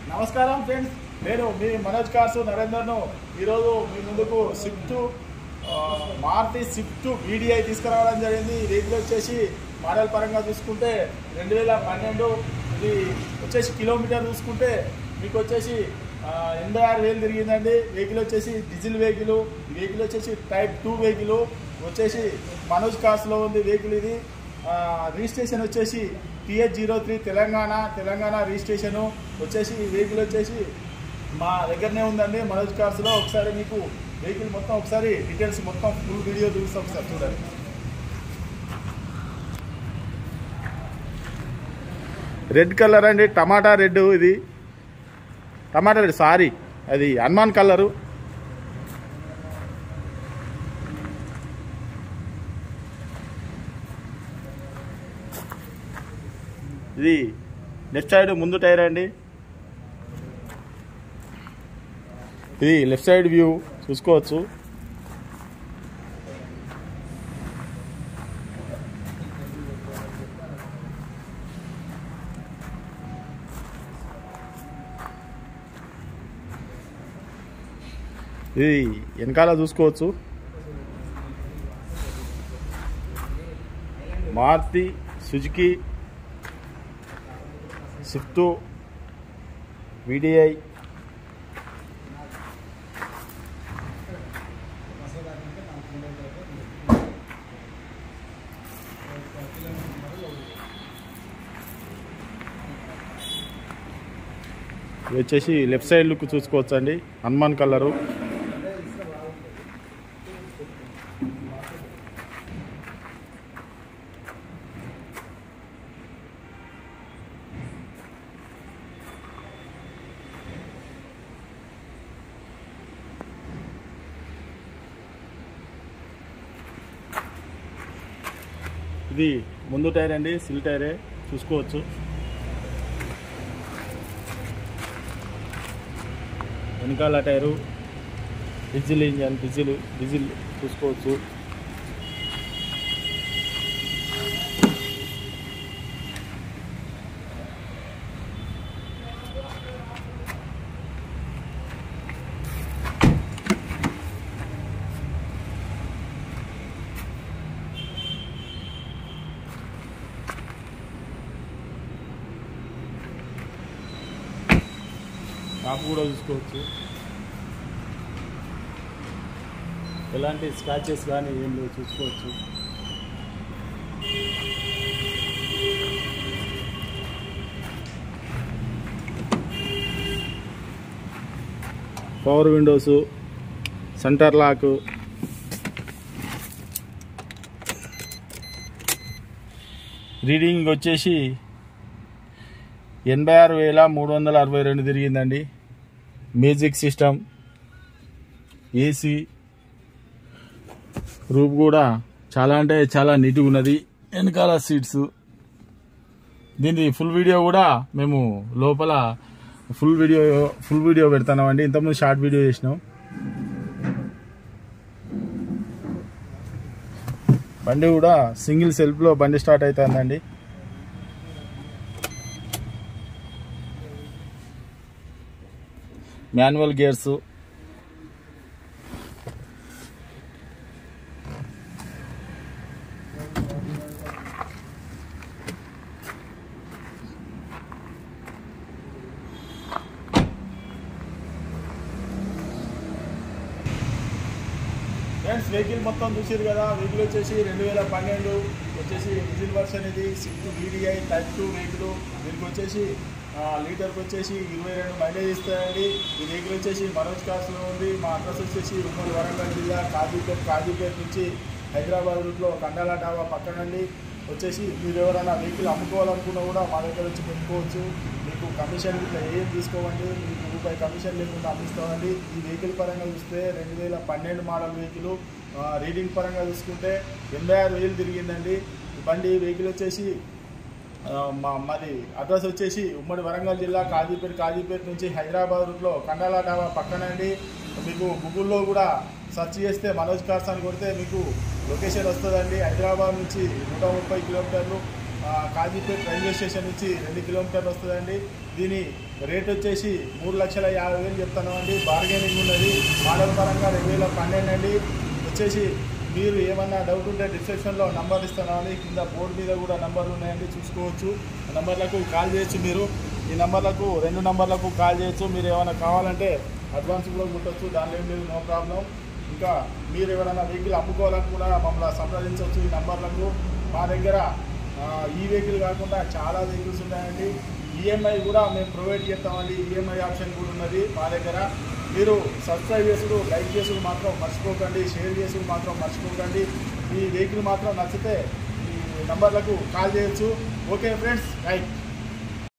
నమస్కారం ఫ్రెండ్స్ నేను మీ మనోజ్ కార్సు నరేందర్ను ఈరోజు మీ ముందుకు స్విఫ్ట్ ఆ, మారుతి స్విఫ్ట్ వీడిఐ తీసుకురావడం జరిగింది ఈ వెహికల్ వచ్చేసి మోడల్ పరంగా చూసుకుంటే రెండు వేల పన్నెండు ఇది వచ్చేసి కిలోమీటర్ చూసుకుంటే మీకు వచ్చేసి ఆ, ఎనభై ఆరు వేలు తిరిగిందండి వెహికల్ వచ్చేసి డీజిల్ వెహికల్ ఈ వెహికల్ వచ్చేసి టైప్ టూ వెహికల్ వచ్చేసి మనోజ్ కార్స్లో ఉంది వెహికల్ ఇది ఆ, రిజిస్ట్రేషన్ వచ్చేసి T H zero three Telangana Telangana registration వచ్చేసి ఈ వెహికల్ వచ్చేసి మా దగ్గరనే ఉందండి మనోజ్ కార్స్లో ఒకసారి మీకు వెహికల్ మొత్తం ఒకసారి డీటెయిల్స్ మొత్తం ఫుల్ వీడియో చూపిస్తాం ఒకసారి చూడండి రెడ్ కలర్ అండి టమాటా రెడ్ ఇది టమాటా రెడ్ సారీ అది హనుమాన్ కలరు ఇది లెఫ్ట్ సైడ్ ముందు టైర్ అండి ఇది లెఫ్ట్ సైడ్ వ్యూ చూసుకోవచ్చు ఇది వెనకాల చూసుకోవచ్చు మారుతి సుజుకి స్విఫ్ట్ వీడిఐ ఇది వచ్చేసి లెఫ్ట్ సైడ్ లుక్ చూసుకోవచ్చు అండి హనుమాన్ కలరు ఇది ముందు టైర్ అండి సిల్ టైరే చూసుకోవచ్చు వెనకాల tyre diesel engine diesel diesel చూసుకోవచ్చు టాప్ కూడా చూసుకోవచ్చు ఎలాంటి స్క్రాచెస్ కానీ ఏం లేవు చూసుకోవచ్చు power windows centre lock reading వచ్చేసి ఎనభై ఆరు వేల మూడు వందల అరవై రెండు తిరిగిందండి మ్యూజిక్ సిస్టమ్ ఏసీ రూప్ కూడా చాలా అంటే చాలా నీట్గా ఉన్నది వెనకాల సీట్స్ దీని ఫుల్ వీడియో కూడా మేము లోపల ఫుల్ వీడియో ఫుల్ వీడియో పెడతామండి ఇంతకుముందు షార్ట్ వీడియో చేసినాం బండి కూడా సింగిల్ సెల్ఫ్లో బండి స్టార్ట్ అవుతుందండి మాన్యువల్ గేర్స్ ఫ్రెండ్స్ వెహికల్ మొత్తం చూసారు కదా వెహికల్ వచ్చేసి రెండు వేల పన్నెండు వచ్చేసి డీజిల్ వర్షన్ ఇది Swift VDI type two vehicle దీనికి వచ్చేసి ఆ, లీటర్కి వచ్చేసి ఇరవై రెండు మైలేజ్ ఇస్తాయండి ఈ వెహికల్ వచ్చేసి మనోజ్ కార్స్లో ఉంది మా అడ్రస్ వచ్చేసి ఉమ్మడి వరంగల్ జిల్లా కాజీపేట కాజీపేట నుంచి హైదరాబాద్ రూట్లో కండాల డాబా పక్కనండి వచ్చేసి మీరు ఎవరైనా వెహికల్ అమ్ముకోవాలనుకున్నా కూడా మా దగ్గర వచ్చి పెట్టుకోవచ్చు మీకు కమిషన్ ఇట్లా ఏం తీసుకోవండి మీకు రూపాయి కమిషన్ లేకుండా అమ్మిస్తామండి ఈ వెహికల్ పరంగా చూస్తే రెండు వేల పన్నెండు మోడల్ వెహికల్ రీడింగ్ పరంగా చూసుకుంటే ఎనభై ఆరు వేలు తిరిగిందండి ఈ బండి వెహికల్ వచ్చేసి ఆ, మా మాది అడ్రస్ వచ్చేసి ఉమ్మడి వరంగల్ జిల్లా కాజీపేట కాజీపేట నుంచి హైదరాబాద్ రూట్లో కండాల డాబా పక్కనండి మీకు గూగుల్లో కూడా సెర్చ్ చేస్తే మనోజ్ కార్స్ అని కొడితే మీకు లొకేషన్ వస్తుందండి హైదరాబాద్ నుంచి నూట ముప్పై కిలోమీటర్లు ఆ, ఆ, కాజీపేట రైల్వే స్టేషన్ నుంచి రెండు కిలోమీటర్లు వస్తుందండి దీని రేట్ వచ్చేసి మూడు లక్షల యాభై వేలు చెప్తున్నామండి బార్గెనింగ్ ఉన్నది మోడల్ పరంగా రెండు వేల పన్నెండు అండి వచ్చేసి మీరు ఏమన్నా డౌట్ ఉంటే డిస్క్రిప్షన్లో నంబర్ ఇస్తున్నామని కింద బోర్డు మీద కూడా నంబర్లు ఉన్నాయండి చూసుకోవచ్చు ఆ నంబర్లకు కాల్ చేయొచ్చు మీరు ఈ నంబర్లకు రెండు నంబర్లకు కాల్ చేయొచ్చు మీరు ఏమైనా కావాలంటే అడ్వాన్స్ కూడా కుట్టచ్చు దానిలో ఏం లేదు నో ప్రాబ్లం ఇంకా మీరు ఎవరైనా వెహికల్ అమ్ముకోవాలనుకున్నా మమ్మల్ని సంప్రదించవచ్చు ఈ నంబర్లకు మా దగ్గర ఆ, ఈ వెహికల్ కాకుండా చాలా వెహికల్స్ ఉన్నాయండి ఈఎంఐ కూడా మేము ప్రొవైడ్ చేస్తామండి ఈఎంఐ ఆప్షన్ కూడా ఉన్నది మా దగ్గర మీరు సబ్స్క్రైబ్ చేసుడు లైక్ చేసుడు మాత్రం మర్చిపోకండి షేర్ చేసుడు మాత్రం మర్చిపోకండి ఈ వెహికల్ మాత్రం నచ్చితే ఈ నంబర్లకు కాల్ చేయొచ్చు ఓకే ఫ్రెండ్స్ రైట్